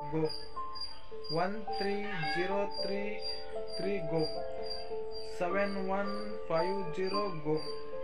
ಗೋ one three zero three three go seven one five zero go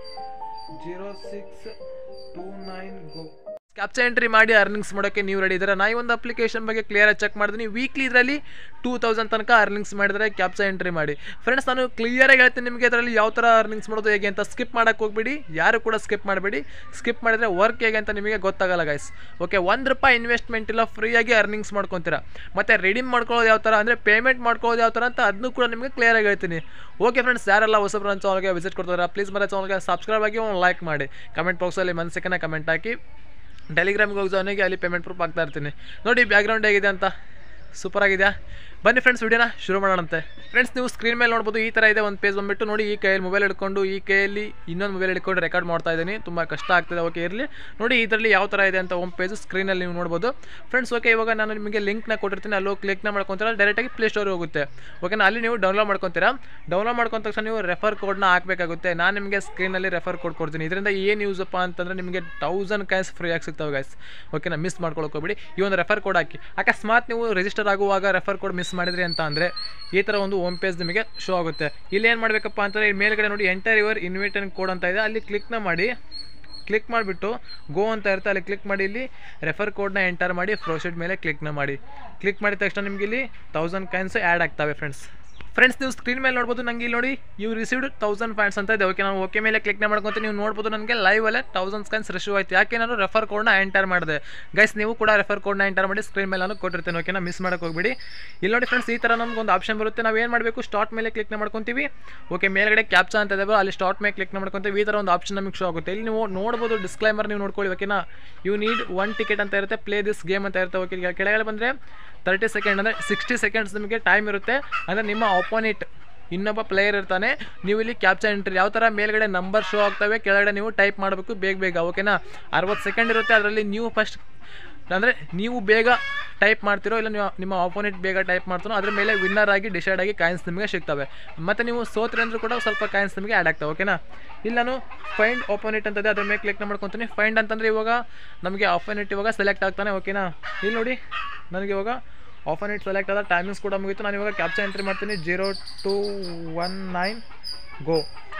zero six two nine go capture entry ಮಾಡಿ earnings ಮಾಡೋಕ್ಕೆ ನೀವು ready ಇದ್ದೀರಾ ನಾ ಈ ಒಂದು ಅಪ್ಲಿಕೇಶನ್ ಬಗ್ಗೆ ಕ್ಲಿಯರಾಗಿ ಚೆಕ್ ಮಾಡಿದ್ದೀನಿ ವೀಕ್ಲಿ ಇದರಲ್ಲಿ ಟೂ ತೌಸಂಡ್ ತನಕ ಅರ್ನಿಂಗ್ಸ್ ಮಾಡಿದರೆ ಕ್ಯಾಪ್ಚರ್ ಎಂಟ್ರಿ ಮಾಡಿ ಫ್ರೆಂಡ್ಸ್ ನಾನು ಕ್ಲಿಯರಾಗಿ ಹೇಳ್ತೀನಿ ನಿಮಗೆ ಇದರಲ್ಲಿ ಯಾವ ಥರ ಅರ್ನಿಂಗ್ಸ್ ಮಾಡೋದು ಹೇಗೆ ಅಂತ ಸ್ಕಿಪ್ ಮಾಡೋಕ್ಕೆ ಹೋಗ್ಬಿಡಿ ಯಾರು ಕೂಡ ಸ್ಕಿಪ್ ಮಾಡಬೇಡಿ ಸ್ಕಿಪ್ ಮಾಡಿದರೆ ವರ್ಕ್ ಹೇಗೆ ಅಂತ ನಿಮಗೆ ಗೊತ್ತಾಗಲ್ಲ ಗೈಸ್ ಓಕೆ ಒಂದು ರೂಪಾಯಿ ಇನ್ವೆಸ್ಟ್ಮೆಂಟ್ ಇಲ್ಲ ಫ್ರೀಯಾಗಿ ಅರ್ನಿಂಗ್ಸ್ ಮಾಡ್ಕೊತೀರಾ ಮತ್ತು ರೆಡೀಮ್ ಮಾಡ್ಕೊಳ್ಳೋದು ಯಾವ ಥರ ಅಂದರೆ ಪೇಮೆಂಟ್ ಮಾಡ್ಕೊಳ್ಳೋದು ಯಾವ ಥರ ಅಂತ ಅದನ್ನು ಕೂಡ ನಿಮಗೆ ಕ್ಲಿಯರಾಗಿ ಹೇಳ್ತೀನಿ ಓಕೆ ಫ್ರೆಂಡ್ಸ್ ಯಾರೆಲ್ಲ ಹೊಸಬ್ರು ನನ್ನ ಚಾನಲ್ಗೆ ವಿಸಿಟ್ ಕೊಡ್ತಾರೆ ಪ್ಲೀಸ್ ಮರ ಚಾನಲ್ಗೆ ಸಬ್ಸ್ಕ್ರೈಬ್ ಆಗಿ ಒಂದು ಲೈಕ್ ಮಾಡಿ ಕಮೆಂಟ್ ಬಾಕ್ಸಲ್ಲಿ ಮನಸ್ಸಿಗೆ ಕಮೆಂಟ್ ಹಾಕಿ ಟೆಲಿಗ್ರಾಮ್ಗೆ ಹೋಗಿ ಜಾಯ್ನಿಗೆ ಅಲ್ಲಿ ಪೇಮೆಂಟ್ ಪ್ರೂಫ್ ಆಗ್ತಾ ಇರ್ತೀನಿ ನೋಡಿ ಬ್ಯಾಕ್ಗ್ರೌಂಡ್ ಹೇಗಿದೆ ಅಂತ ಸೂಪರ್ ಆಗಿದೆಯಾ ಬನ್ನಿ ಫ್ರೆಂಡ್ಸ್ ವಿಡಿಯೋನ ಶುರು ಮಾಡೋಣಂತೆ ಫ್ರೆಂಡ್ಸ್ ನೀವು ಸ್ಕ್ರೀನ್ ಮೇಲೆ ನೋಡ್ಬೋದು ಈ ಥರ ಇದೆ ಒಂದು ಪೇಜ್ ಬಂದುಬಿಟ್ಟು ನೋಡಿ ಈ ಕೈಯಲ್ಲಿ ಮೊಬೈಲ್ ಹಿಡ್ಕೊಂಡು ಈ ಕೈಯಲ್ಲಿ ಇನ್ನೊಂದು ಮೊಬೈಲ್ ಹಿಡ್ಕೊಂಡು ರೆಕಾರ್ಡ್ ಮಾಡ್ತಾ ಇದ್ದೀನಿ ತುಂಬ ಕಷ್ಟ ಆಗ್ತಿದೆ ಓಕೆ ಇರಲಿ ನೋಡಿ ಇದರಲ್ಲಿ ಯಾವ ಥರ ಇದೆ ಅಂತ ಒಂದು ಪೇಜ್ ಸ್ಕ್ರೀನಲ್ಲಿ ನೀವು ನೋಡ್ಬೋದು ಫ್ರೆಂಡ್ಸ್ ಓಕೆ ಇವಾಗ ನಾನು ನಿಮಗೆ ಲಿಂಕ್ನ ಕೊಟ್ಟಿರ್ತೀನಿ ಅಲ್ಲೋ ಕ್ಲಿಕ್ನ ಮಾಡ್ಕೊತೀರ ಡೈರೆಕ್ಟಾಗಿ ಪ್ಲೇಸ್ಟೋರಿಗೆ ಹೋಗುತ್ತೆ ಓಕೆನಾ ಅಲ್ಲಿ ನೀವು ಡೌನ್ಲೋಡ್ ಮಾಡ್ಕೊತೀರಾ ಡೌನ್ಲೋಡ್ ಮಾಡ್ಕೊಂಡ ತಕ್ಷಣ ನೀವು ರೆಫರ್ ಕೋಡ್ನ ಹಾಕಬೇಕಾಗುತ್ತೆ ನಾನು ನಿಮಗೆ ಸ್ಕ್ರೀನಲ್ಲಿ ರೆಫರ್ ಕೋಡ್ ಕೊಡ್ತೀನಿ ಇದರಿಂದ ಏನು ಯೂಸಪ್ಪ ಅಂತಂದರೆ ನಿಮಗೆ ತೌಸಂಡ್ ಕಾಯಿನ್ಸ್ ಫ್ರೀ ಆಗಿ ಸಿಗ್ತವೆ ಗೈಸ್ ಓಕೆನಾ ಮಿಸ್ ಮಾಡ್ಕೊಳಕ್ಕೆ ಹೋಗ್ಬಿಡಿ ಈ ಒಂದು ರೆಫರ್ ಕೋಡ್ ಹಾಕಿ ಅಕಸ್ಮಾತ್ ನೀವು ರಿಜಿಸ್ಟರ್ ಆಗುವಾಗ ರೆಫರ್ ಕೋಡ್ ಮಿಸ್ ಮಾಡಿದ್ರಿ ಅಂತ ಅಂದರೆ ಈ ಥರ ಒಂದು ಹೋಮ್ ಪೇಜ್ ನಿಮಗೆ ಶೋ ಆಗುತ್ತೆ ಇಲ್ಲಿ ಏನು ಮಾಡಬೇಕಪ್ಪ ಅಂತಂದರೆ ಈ ಮೇಲ್ಗಡೆ ನೋಡಿ ಎಂಟರ್ ಯುವರ್ ಇನ್ವಿಟನ್ ಕೋಡ್ ಅಂತ ಇದೆ ಅಲ್ಲಿ ಕ್ಲಿಕ್ನ ಮಾಡಿ ಕ್ಲಿಕ್ ಮಾಡಿಬಿಟ್ಟು ಗೋ ಅಂತ ಇರುತ್ತೆ ಅಲ್ಲಿ ಕ್ಲಿಕ್ ಮಾಡಿ ಇಲ್ಲಿ ರೆಫರ್ ಕೋಡ್ನ ಎಂಟರ್ ಮಾಡಿ ಪ್ರೊಸೀಡ್ ಮೇಲೆ ಕ್ಲಿಕ್ನ ಮಾಡಿ ಕ್ಲಿಕ್ ಮಾಡಿದ ತಕ್ಷಣ ನಿಮಗೆ ಇಲ್ಲಿ ತೌಸಂಡ್ ಕಾಯಿನ್ಸ್ ಆ್ಯಡ್ ಆಗ್ತವೆ ಫ್ರೆಂಡ್ಸ್ ಫ್ರೆಂಡ್ಸ್ ನೀವು ಸ್ಕ್ರೀನ್ ಮೇಲೆ ನೋಡ್ಬೋದು ನಂಗೆ ಇಲ್ಲಿ ನೋಡಿ ಯು ರಿಸೀವ್ಡ್ ತೌಸಂಡ್ ಪಾಯಿಂಟ್ಸ್ ಅಂತ ಇದೆ ಓಕೆ ನಾನು ಓಕೆ ಮೇಲೆ ಕ್ಲಿಕ್ನ ಮಾಡ್ಕೊತೀನಿ ನೀವು ನೋಡ್ಬೋದು ನನಗೆ ಲೈವ್ ಅಲ್ಲೇ ತೌಸಂಡ್ ಕಾಯಿನ್ಸ್ ರಿಸೀವ್ ಆಯ್ತು ಯಾಕೆ ನಾನು ರೆಫರ್ ಕೋಡ್ನ ಎಂಟರ್ ಮಾಡಿದೆ ಗೈಸ್ ನೀವು ಕೂಡ ರೆಫರ್ ಕೋಡ್ನ ಎಂಟರ್ ಮಾಡಿ ಸ್ಕ್ರೀನ್ ಮೇಲೆ ನಾನು ಕೊಟ್ಟಿರ್ತೇನೆ ಓಕೆನಾ ಮಿಸ್ ಮಾಡೋಕೆ ಹೋಗ್ಬಿಡಿ ಇಲ್ಲಿ ನೋಡಿ ಫ್ರೆಂಡ್ಸ್ ಈ ಥರ ನಮ್ಗೆ ಒಂದು ಆಪ್ಷನ್ ಬರುತ್ತೆ ನಾವು ಏನು ಮಾಡಬೇಕು ಸ್ಟಾರ್ಟ್ ಮೇಲೆ ಕ್ಲಿಕ್ನ ಮಾಡ್ಕೊತೀವಿ ಓಕೆ ಮೇಲ್ಗಡೆ ಕ್ಯಾಪ್ಚಾ ಅಂತ ಇದೆ ಅಲ್ಲಿ ಸ್ಟಾರ್ಟ್ ಮೇಲೆ ಕ್ಲಿಕ್ನ ಮಾಡ್ಕೊತೀವಿ ಈ ಥರ ಒಂದು ಆಪ್ಷನ್ ನಮಗೆ ಶೋ ಆಗುತ್ತೆ ಇಲ್ಲಿ ನೀವು ನೋಡ್ಬೋದು ಡಿಸ್ಕ್ಲೈಮರ್ ನೀವು ನೋಡ್ಕೊಳ್ಳಿ ಓಕೆನಾ ಯು ನೀಡ್ ಒನ್ ಟಿಕೆಟ್ ಅಂತ ಇರುತ್ತೆ ಪ್ಲೇ ದಿಸ್ ಗೇಮ್ ಅಂತ ಇರುತ್ತೆ ಓಕೆ ಈಗ ಕೆಳಗಡೆ ಬಂದರೆ ತರ್ಟಿ ಸೆಕೆಂಡ್ ಅಂದರೆ ಸಿಕ್ಸ್ಟಿ ಸೆಕೆಂಡ್ಸ್ ನಿಮಗೆ ಟೈಮ್ ಇರುತ್ತೆ ಅಂದರೆ ನಿಮ್ಮ ಆಪೋನೆಂಟ್ ಇನ್ನೊಬ್ಬ ಪ್ಲೇಯರ್ ಇರ್ತಾನೆ ನೀವು ಇಲ್ಲಿ ಕ್ಯಾಪ್ಚರ್ ಎಂಟ್ರಿ ಯಾವ ಥರ ಮೇಲ್ಗಡೆ ನಂಬರ್ ಶೋ ಆಗ್ತವೆ ಕೆಳಗಡೆ ನೀವು ಟೈಪ್ ಮಾಡಬೇಕು ಬೇಗ ಬೇಗ ಓಕೆನಾ ಅರವತ್ತು ಸೆಕೆಂಡ್ ಇರುತ್ತೆ ಅದರಲ್ಲಿ ನೀವು ಫಸ್ಟ್ ಅಂದರೆ ನೀವು ಬೇಗ ಟೈಪ್ ಮಾಡ್ತಿರೋ ಇಲ್ಲ ನೀವು ನಿಮ್ಮ ಆಪೋನೆಂಟ್ ಬೇಗ ಟೈಪ್ ಮಾಡ್ತಾರೋ ಅದ್ರ ಮೇಲೆ ವಿನ್ನರ್ ಆಗಿ ಡಿಸೈಡ್ ಆಗಿ ಕಾಯಿನ್ಸ್ ನಿಮಗೆ ಸಿಗ್ತವೆ ಮತ್ತು ನೀವು ಸೋತ್ರಿ ಅಂದರೂ ಕೂಡ ಸ್ವಲ್ಪ ಕಾಯಿನ್ಸ್ ನಿಮಗೆ ಆ್ಯಡ್ ಆಗ್ತವೆ ಓಕೆನಾ ಇಲ್ಲಿ ನಾನು ಫೈಂಡ್ ಆಪೋನೆಂಟ್ ಅಂತದೆ ಅದ್ರ ಮೇಲೆ ಕ್ಲಿಕ್ ಮಾಡ್ಕೊತೀನಿ ಫೈಂಡ್ ಅಂತಂದರೆ ಇವಾಗ ನಮಗೆ ಆಪೋನೆಂಟ್ ಇವಾಗ ಸೆಲೆಕ್ಟ್ ಆಗ್ತಾನೆ ಓಕೆನಾ ಇಲ್ಲಿ ನೋಡಿ ನನಗೆ ಇವಾಗ ಆಪೋನೆಂಟ್ ಸೆಲೆಕ್ಟ್ ಆದ ಟೈಮಿಂಗ್ಸ್ ಕೂಡ ಮುಗೀತು ನಾನು ಇವಾಗ ಕ್ಯಾಪ್ಚರ್ ಎಂಟ್ರಿ ಮಾಡ್ತೀನಿ zero two one nine go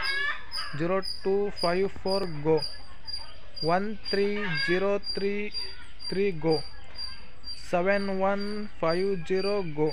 zero two five four go one three zero three three go seven one five zero go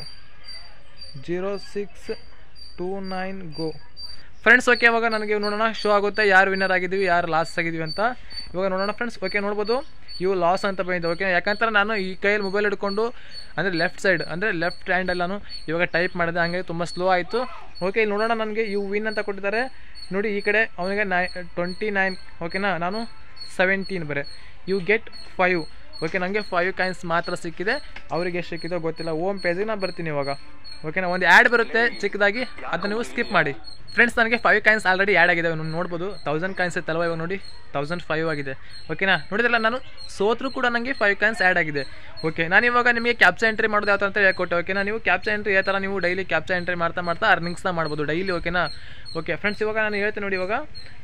zero six two nine go friends okay ಇವಾಗ ನನಗೆ ನೋಡೋಣ show ಆಗುತ್ತೆ ಯಾರು winner ಆಗಿದ್ದೀವಿ ಯಾರು loss ಆಗಿದ್ದೀವಿ ಅಂತ ಇವಾಗ ನೋಡೋಣ ಫ್ರೆಂಡ್ಸ್ ಓಕೆ ನೋಡ್ಬೋದು ಇವು ಲಾಸ್ ಅಂತ ಬಂದಿದೆ ಓಕೆ ಯಾಕಂದ್ರೆ ನಾನು ಈ ಕೈಯಲ್ಲಿ ಮೊಬೈಲ್ ಹಿಡ್ಕೊಂಡು ಅಂದರೆ ಲೆಫ್ಟ್ ಸೈಡ್ ಅಂದರೆ ಲೆಫ್ಟ್ ಹ್ಯಾಂಡಲ್ಲಿ ನಾನು ಇವಾಗ ಟೈಪ್ ಮಾಡಿದೆ ಹಾಗಾಗಿ ತುಂಬ ಸ್ಲೋ ಆಯಿತು ಓಕೆ ಇಲ್ಲಿ ನೋಡೋಣ ನನಗೆ ಇವು ವಿನ್ ಅಂತ ಕೊಟ್ಟಿದ್ದಾರೆ ನೋಡಿ ಈ ಕಡೆ ಅವನಿಗೆ ನೈ ಟ್ವೆಂಟಿ ನೈನ್ ಓಕೆನಾ ನಾನು ಸೆವೆಂಟೀನ್ ಬರೆ ಯು ಗೆಟ್ ಫೈವ್ ಓಕೆ ನನಗೆ ಫೈವ್ ಕಾಯಿನ್ಸ್ ಮಾತ್ರ ಸಿಕ್ಕಿದೆ ಅವರಿಗೆ ಎಷ್ಟು ಸಿಕ್ಕಿದೋ ಗೊತ್ತಿಲ್ಲ ಓಮ್ ಪೇಜಿಗೆ ನಾನು ಬರ್ತೀನಿ ಇವಾಗ ಓಕೆನಾ ಒಂದು ಆ್ಯಡ್ ಬರುತ್ತೆ ಚಿಕ್ಕದಾಗಿ ಅದನ್ನ ನೀವು ಸ್ಕಿಪ್ ಮಾಡಿ ಫ್ರೆಂಡ್ಸ್ ನನಗೆ ಫೈವ್ ಕಾಯಿನ್ಸ್ ಆಲ್ರೆಡಿ ಆ್ಯಡ್ ಆಗಿದೆ ನೀವು ನೋಡ್ಬೋದು ತೌಸಂಡ್ ಕಾಯಿನ್ಸ್ ಇತ್ತಲ್ವ ಇವಾಗ ನೋಡಿ ತೌಸಂಡ್ ಫೈವ್ ಆಗಿದೆ ಓಕೆನಾ ನೋಡಿದ್ರಲ್ಲ ನಾನು ಸೋತ್ರೂ ಕೂಡ ನನಗೆ ಫೈವ್ ಕಾಯಿನ್ಸ್ ಆ್ಯಡ್ ಆಗಿದೆ ಓಕೆ ನಾನು ಇವಾಗ ನಿಮಗೆ ಕ್ಯಾಪ್ಚರ್ ಎಂಟ್ರಿ ಮಾಡೋದು ಯಾವ ಥರ ಅಂತ ಹೇಳ್ಕೊಟ್ಟೆ ಓಕೆನಾ ನೀವು ಕ್ಯಾಪ್ಚರ್ ಎಂಟ್ರಿ ಯಾವ ಥರ ನೀವು ಡೈಲಿ ಕ್ಯಾಪ್ಚರ್ ಎಂಟ್ರಿ ಮಾಡ್ತಾ ಮಾಡ್ತಾ ಅರ್ನಿಂಗ್ಸ್ನ ಮಾಡ್ಬೋದು ಡೈಲಿ ಓಕೆನಾ ಓಕೆ ಫ್ರೆಂಡ್ಸ್ ಇವಾಗ ನಾನು ಹೇಳ್ತೀನಿ ನೋಡಿ ಇವಾಗ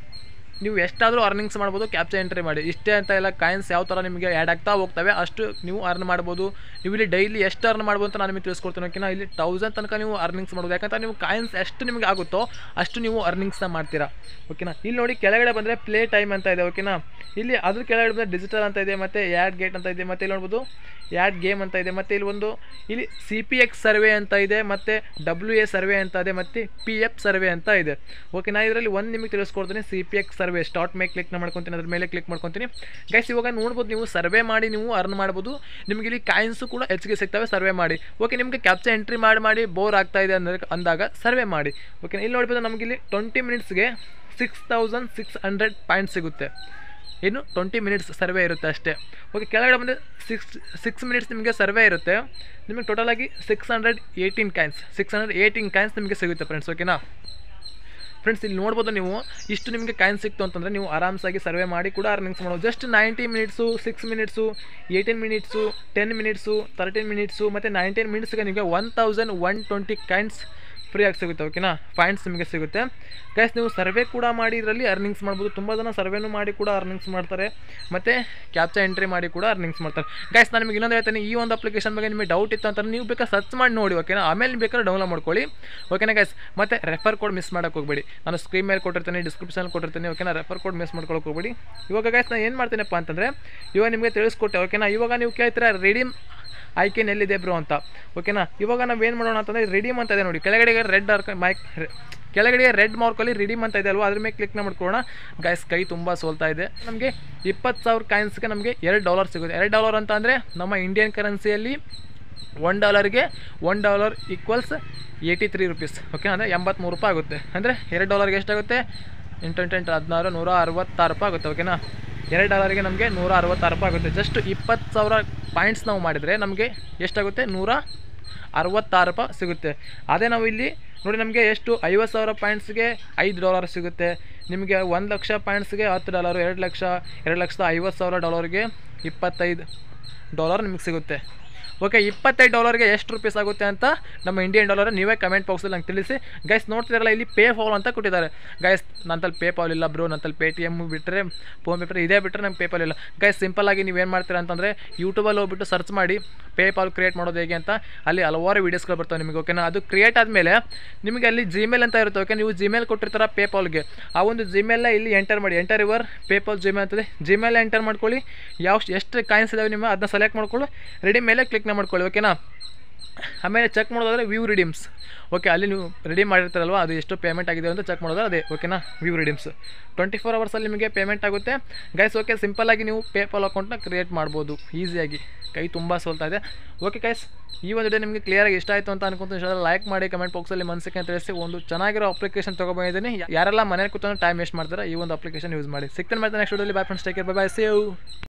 ನೀವು ಎಷ್ಟಾದರೂ ಅರ್ನಿಂಗ್ಸ್ ಮಾಡ್ಬೋದು ಕ್ಯಾಪ್ಚರ್ ಎಂಟ್ರಿ ಮಾಡಿ ಇಷ್ಟೇ ಅಂತ ಎಲ್ಲ ಕಾಯಿನ್ಸ್ ಯಾವ ಥರ ನಿಮಗೆ ಆ್ಯಡ್ ಆಗ್ತಾ ಹೋಗ್ತವೆ ಅಷ್ಟು ನೀವು ಅರ್ನ್ ಮಾಡ್ಬೋದು ನೀವು ಇಲ್ಲಿ ಡೈಲಿ ಎಷ್ಟು ಅರ್ನ್ ಮಾಡ್ಬೋದು ಅಂತ ನಾನು ನಿಮಗೆ ತಿಳಿಸ್ಕೊಡ್ತೀನಿ ಓಕೆನಾ ಇಲ್ಲಿ ತೌಸಂಡ್ ತನಕ ನೀವು ಅರ್ನಿಂಗ್ಸ್ ಮಾಡ್ಬೋದು ಯಾಕಂದ್ರೆ ನೀವು ಕಾಯಿನ್ಸ್ ಎಷ್ಟು ನಿಮಗೆ ಆಗುತ್ತೋ ಅಷ್ಟು ನೀವು ಅರ್ನಿಂಗ್ಸ್ನ ಮಾಡ್ತೀರಾ ಓಕೆನಾ ಇಲ್ಲಿ ನೋಡಿ ಕೆಳಗಡೆ ಬಂದರೆ ಪ್ಲೇ ಟೈಮ್ ಅಂತ ಇದೆ ಓಕೆನಾ ಇಲ್ಲಿ ಅದ್ರ ಕೆಳಗಡೆ ಬಂದರೆ ಡಿಜಿಟಲ್ ಅಂತ ಇದೆ ಮತ್ತು ಯಾಡ್ ಗೇಟ್ ಅಂತ ಇದೆ ಮತ್ತು ಇಲ್ಲಿ ನೋಡ್ಬೋದು ಯಾಡ್ ಗೇಮ್ ಅಂತ ಇದೆ ಮತ್ತು ಇಲ್ಲಿ ಒಂದು ಇಲ್ಲಿ ಸಿ ಪಿ ಎಕ್ಸ್ ಸರ್ವೆ ಅಂತ ಇದೆ ಮತ್ತು ಡಬ್ಲ್ಯೂ ಎ ಸರ್ವೆ ಅಂತ ಇದೆ ಮತ್ತು ಪಿ ಎಫ್ ಸರ್ವೆ ಅಂತ ಇದೆ ಓಕೆ ನಾನು ಇದರಲ್ಲಿ ಒಂದು ನಿಮಗೆ ತಿಳಿಸ್ಕೊಡ್ತೀನಿ C P X survey start ಮೇಲೆ ಕ್ಲಿಕ್ನ ಮಾಡ್ಕೊತೀನಿ ಅದ್ರ ಮೇಲೆ ಕ್ಲಿಕ್ ಮಾಡ್ಕೊತೀನಿ ಗೈಸ್ ಇವಾಗ ನೋಡ್ಬೋದು ನೀವು ಸರ್ವೆ ಮಾಡಿ ನೀವು ಅರ್ನ್ ಮಾಡ್ಬೋದು ನಿಮಗೆ ಇಲ್ಲಿ ಕಾಯಿನ್ಸು ಕೂಡ ಹೆಚ್ಚಿಗೆ ಸಿಗ್ತವೆ ಸರ್ವೆ ಮಾಡಿ ಓಕೆ ನಿಮಗೆ ಕ್ಯಾಪ್ಚರ್ ಎಂಟ್ರಿ ಮಾಡಿ ಮಾಡಿ ಬೋರ್ ಆಗ್ತಾ ಇದೆ ಅಂದರೆ ಅಂದಾಗ ಸರ್ವೆ ಮಾಡಿ ಓಕೆ ಇಲ್ಲಿ ನೋಡ್ಬೋದು ನಮಗೆ ಇಲ್ಲಿ ಟ್ವೆಂಟಿ ಮಿನಿಟ್ಸ್ಗೆ six thousand six hundred point ಸಿಗುತ್ತೆ ಇನ್ನು ಟ್ವೆಂಟಿ ಮಿನಿಟ್ಸ್ ಸರ್ವೆ ಇರುತ್ತೆ ಅಷ್ಟೇ ಓಕೆ ಕೆಳಗಡೆ ಬಂದರೆ ಸಿಕ್ಸ್ ಸಿಕ್ಸ್ ಮಿನಿಟ್ಸ್ ನಿಮಗೆ ಸರ್ವೆ ಇರುತ್ತೆ ನಿಮಗೆ ಟೋಟಲಾಗಿ six hundred eighteen coins six hundred eighteen coins ನಿಮಗೆ ಸಿಗುತ್ತೆ ಫ್ರೆಂಡ್ಸ್ ಓಕೆನಾ ಫ್ರೆಂಡ್ಸ್ ಇಲ್ಲಿ ನೋಡ್ಬೋದು ನೀವು ಇಷ್ಟು ನಿಮಗೆ ಕಾಯಿನ್ ಸಿಕ್ತು ಅಂತಂದರೆ ನೀವು ಆರಾಮ್ಸಾಗಿ ಸರ್ವೆ ಮಾಡಿ ಕೂಡ ಅರ್ನಿಂಗ್ಸ್ ಮಾಡೋದು just ninety minutes six minutes eighteen minutes ten minutes thirteen minutes ಮತ್ತು ನೈನ್ಟೀನ್ ಮಿನಿಟ್ಸ್ಗೆ ನಿಮಗೆ one thousand one twenty coins ಫ್ರೀಯಾಗಿ ಸಿಗುತ್ತೆ ಓಕೆನಾ ಪಾಯಿಂಟ್ಸ್ ನಿಮಗೆ ಸಿಗುತ್ತೆ ಗೈಸ್ ನೀವು ಸರ್ವೆ ಕೂಡ ಮಾಡಿ ಇದರಲ್ಲಿ ಅರ್ನಿಂಗ್ಸ್ ಮಾಡ್ಬೋದು ತುಂಬ ಜನ ಸರ್ವೆನೂ ಮಾಡಿ ಕೂಡ ಅರ್ನಿಂಗ್ಸ್ ಮಾಡ್ತಾರೆ ಮತ್ತು ಕ್ಯಾಪ್ಚಾ ಎಂಟ್ರಿ ಮಾಡಿ ಕೂಡ ಅರ್ನಿಂಗ್ಸ್ ಮಾಡ್ತಾರೆ ಗೈಸ್ ನಾನು ನಿಮಗೆ ಇನ್ನೊಂದು ಹೇಳ್ತೀನಿ ಈ ಒಂದು ಅಪ್ಲಿಕೇಶನ್ ಬಗ್ಗೆ ನಿಮಗೆ ಡೌಟ್ ಇತ್ತು ಅಂತ ನೀವು ಬೇಕಾದ್ರೆ ಸರ್ಚ್ ಮಾಡಿ ನೋಡಿ ಓಕೆನಾ ಆಮೇಲೆ ಬೇಕಾದ್ರೆ ಡೌನ್ಲೋಡ್ ಮಾಡ್ಕೊಳ್ಳಿ ಓಕೆನಾ ಗೈಸ್ ಮತ್ತು ರೆಫರ್ ಕೋಡ್ ಮಿಸ್ ಮಾಡೋಕೆ ಹೋಗ್ಬೇಡಿ ನಾನು ಸ್ಕ್ರೀನ್ ಮೇಲೆ ಕೊಟ್ಟಿರ್ತೀನಿ ಡಿಸ್ಕ್ರಿಪ್ಷನ್ ಕೊಟ್ಟಿರ್ತೀನಿ ಓಕೆನಾ ರೆಫರ್ ಕೋಡ್ ಮಿಸ್ ಮಾಡ್ಕೊಳಕ್ಕೆ ಹೋಗ್ಬೇಡಿ ಇವಾಗ ಗೈಸ್ ನಾನು ಏನು ಮಾಡ್ತೀನಪ್ಪ ಅಂತಂದರೆ ಇವಾಗ ನಿಮಗೆ ತಿಳಿಸ್ಕೊಟ್ಟೆ ಓಕೆನಾ ಇವಾಗ ನೀವು ಕೇಳ್ತೀರಾ ರೆಡೀಮ್ ಆಯ್ಕೆನ್ ಎಲ್ಲಿದೆ ಬ್ರೋ ಅಂತ ಓಕೆನಾ ಇವಾಗ ನಾವು ಏನು ಮಾಡೋಣ ಅಂತಂದರೆ ರಿಡೀಮ್ ಅಂತ ಇದೆ ನೋಡಿ ಕೆಳಗಡೆ ರೆಡ್ ಆರ್ಕ ಮೈಕ್ ಕೆಳಗಡೆ ರೆಡ್ ಮಾರ್ಕಲ್ಲಿ ರಿಡೀಮ್ ಅಂತ ಇದೆ ಅಲ್ವಾ ಅದ್ರ ಮೇಲೆ ಕ್ಲಿಕ್ ಮಾಡ್ಕೊಳ್ಳೋಣ ಗೈಸ್ ಕೈ ತುಂಬ ಸೋಲ್ತಾ ಇದೆ ನಮಗೆ ಇಪ್ಪತ್ತು ಸಾವಿರ ಕಾಯಿನ್ಸ್ಗೆ ನಮಗೆ ಎರಡು ಡಾಲರ್ ಸಿಗುತ್ತೆ ಎರಡು ಡಾಲರ್ ಅಂತ ಅಂದರೆ ನಮ್ಮ ಇಂಡಿಯನ್ ಕರೆನ್ಸಿಯಲ್ಲಿ ಒನ್ ಡಾಲರ್ಗೆ one dollar equals eighty three rupees okay ಅಂದರೆ ಎಂಬತ್ತ್ಮೂರು ರೂಪಾಯಿ ಆಗುತ್ತೆ ಅಂದರೆ ಎರಡು ಡಾಲರ್ಗೆ ಎಷ್ಟಾಗುತ್ತೆ ಎಂಟು ಎಂಟು ಎಂಟು ಹದಿನಾರು ನೂರ ಅರವತ್ತಾರು ರೂಪಾಯಿ ಆಗುತ್ತೆ ಓಕೆನಾ ಎರಡು ಡಾಲರ್ಗೆ ನಮಗೆ ನೂರ ಅರವತ್ತಾರು ರೂಪಾಯಿ ಆಗುತ್ತೆ ಜಸ್ಟ್ ಇಪ್ಪತ್ತು ಸಾವಿರ ಪಾಯಿಂಟ್ಸ್ ನಾವು ಮಾಡಿದರೆ ನಮಗೆ ಎಷ್ಟಾಗುತ್ತೆ ನೂರ ಅರವತ್ತಾರು ರೂಪಾಯಿ ಸಿಗುತ್ತೆ ಅದೇ ನಾವು ಇಲ್ಲಿ ನೋಡಿ ನಮಗೆ ಎಷ್ಟು ಐವತ್ತು ಸಾವಿರ ಪಾಯಿಂಟ್ಸ್ಗೆ ಐದು ಡಾಲರ್ ಸಿಗುತ್ತೆ ನಿಮಗೆ ಒಂದು ಲಕ್ಷ ಪಾಯಿಂಟ್ಸ್ಗೆ ಹತ್ತು ಡಾಲರು ಎರಡು ಲಕ್ಷ ಎರಡು ಲಕ್ಷದ ಐವತ್ತು ಸಾವಿರ ಡಾಲರ್ಗೆ ಇಪ್ಪತ್ತೈದು ಡಾಲರ್ ನಿಮಗೆ ಸಿಗುತ್ತೆ ಓಕೆ ಇಪ್ಪತ್ತೈದು ಡಾಲರ್ಗೆ ಎಷ್ಟು ರುಪೀಸ್ ಆಗುತ್ತೆ ಅಂತ ನಮ್ಮ ಇಂಡಿಯನ್ ಡಾಲರ್ ನೀವೇ ಕಮೆಂಟ್ ಬಾಕ್ಸಲ್ಲಿ ನಂಗೆ ತಿಳಿಸಿ ಗೈಸ್ ನೋಡ್ತಿದಾರಲ್ಲ ಇಲ್ಲಿ ಪೇ ಫಾಲ್ ಅಂತ ಕೊಟ್ಟಿದ್ದಾರೆ ಗೈಸ್ ನಂತಲ್ಲಿ ಪೇ ಪಾಲ್ ಇಲ್ಲ ಬ್ರೋ ನಂತಲ್ಲಿ ಪೇ ಟಿ ಎಮ್ ಬಿಟ್ಟರೆ ಫೋನ್ ಪೇ ಇದೇ ಬಿಟ್ಟರೆ ನಂಗೆ ಪೇ ಪಾಲ್ ಇಲ್ಲ ಗೈಸ್ ಸಿಂಪಲ್ ಆಗಿ ನೀವೇನು ಮಾಡ್ತೀರಾ ಅಂತಂದರೆ ಯೂಟ್ಯೂಬಲ್ಲಿ ಹೋಗ್ಬಿಟ್ಟು ಸರ್ಚ್ ಮಾಡಿ ಪೇ ಪಾಲ್ ಕ್ರಿಯೇಟ್ ಮಾಡೋದು ಹೇಗೆ ಅಂತ ಅಲ್ಲಿ ಹಲವಾರು ವೀಡಿಯೋಸ್ಗಳು ಬರ್ತವೆ ನಿಮಗೆ ಓಕೆನಾ ಅದು ಕ್ರಿಯೇಟ್ ಆದಮೇಲೆ ನಿಮಗೆ ಅಲ್ಲಿ ಜಿಮೇಲ್ ಅಂತ ಇರುತ್ತೆ ಓಕೆ ನೀವು ಜಿಮೇಲ್ ಕೊಟ್ಟಿರ್ತಾರ ಪೇ ಪಾಲ್ಗೆ ಆ ಒಂದು ಜಿಮೇಲ್ನ ಇಲ್ಲಿ ಎಂಟರ್ ಮಾಡಿ enter your PayPal Gmail ಅಂತದೆ ಜಿಮೇಲ್ ಎಂಟರ್ ಮಾಡ್ಕೊಳ್ಳಿ ಯಾವ ಎಷ್ಟು ಕಾಯಿನ್ಸ್ ಇದಾವೆ ನಿಮ್ಮ ಅದನ್ನ ಸೆಲೆಕ್ಟ್ ಮಾಡ್ಕೊಳ್ಳಿ ರೆಡಿ ಮೇಲೆ ಕ್ಲಿಕ್ನ ಮಾಡ್ಕೊಳ್ಳಿ ಓಕೆನಾ ಆಮೇಲೆ ಚೆಕ್ ಮಾಡೋದಾದ್ರೆ ವ್ಯೂ ರಿಡೀಮ್ಸ್ ಓಕೆ ಅಲ್ಲಿ ನೀವು ರೆಡಿ ಮಾಡಿರ್ತಾರಲ್ವ ಅದು ಎಷ್ಟು ಪೇಮೆಂಟ್ ಆಗಿದೆ ಅಂತ ಚೆಕ್ ಮಾಡೋದು ಅದೇ ಓಕೆನಾ ವ್ಯೂ ರಿಡೀಮ್ಸ್ ಟ್ವೆಂಟಿ ಫೋರ್ ಅವರ್ಸಲ್ಲಿ ನಿಮಗೆ ಪೇಮೆಂಟ್ ಆಗುತ್ತೆ ಗೈಸ್ ಓಕೆ ಸಿಂಪಲ್ಲಾಗಿ ನೀವು ಪೇಪಾಲ್ ಅಕೌಂಟ್ನ ಕ್ರಿಯೇಟ್ ಮಾಡ್ಬೋದು ಈಸಿಯಾಗಿ ಕೈ ತುಂಬ ಸೋಲ್ತಾ ಇದೆ ಓಕೆ ಗೈಸ್ ಈ ಒಂದು ವಿಡಿಯೋ ನಿಮಗೆ ಕ್ಲಿಯರಾಗಿ ಇಷ್ಟ ಆಯಿತು ಅಂತ ಅನ್ಕೊಂತೀನಿ ಇಷ್ಟ ಲೈಕ್ ಮಾಡಿ ಕಮೆಂಟ್ ಬಾಕ್ಸಲ್ಲಿ ಮನಸ್ಸಿಗೆ ಅಂತ ತಿಳಿಸಿ ಒಂದು ಚೆನ್ನಾಗಿರೋ ಅಪ್ಲಿಕೇಶನ್ ತೊಗೊಬಂದಿದ್ದೀನಿ ಯಾರೆಲ್ಲ ಮನೇಲಿ ಕೂತ್ಕೊಂಡು ಟೈಮ್ ವೇಸ್ಟ್ ಮಾಡ್ತಾರೆ ಈ ಒಂದು ಅಪ್ಲಿಕೇಶನ್ ಯೂಸ್ ಮಾಡಿ ಸಿಗ್ತಾನೆ ಮತ್ತೆ ನೆಕ್ಸ್ಟ್ ವಿಡಿಯೋಲಿ bye friends take bye bye save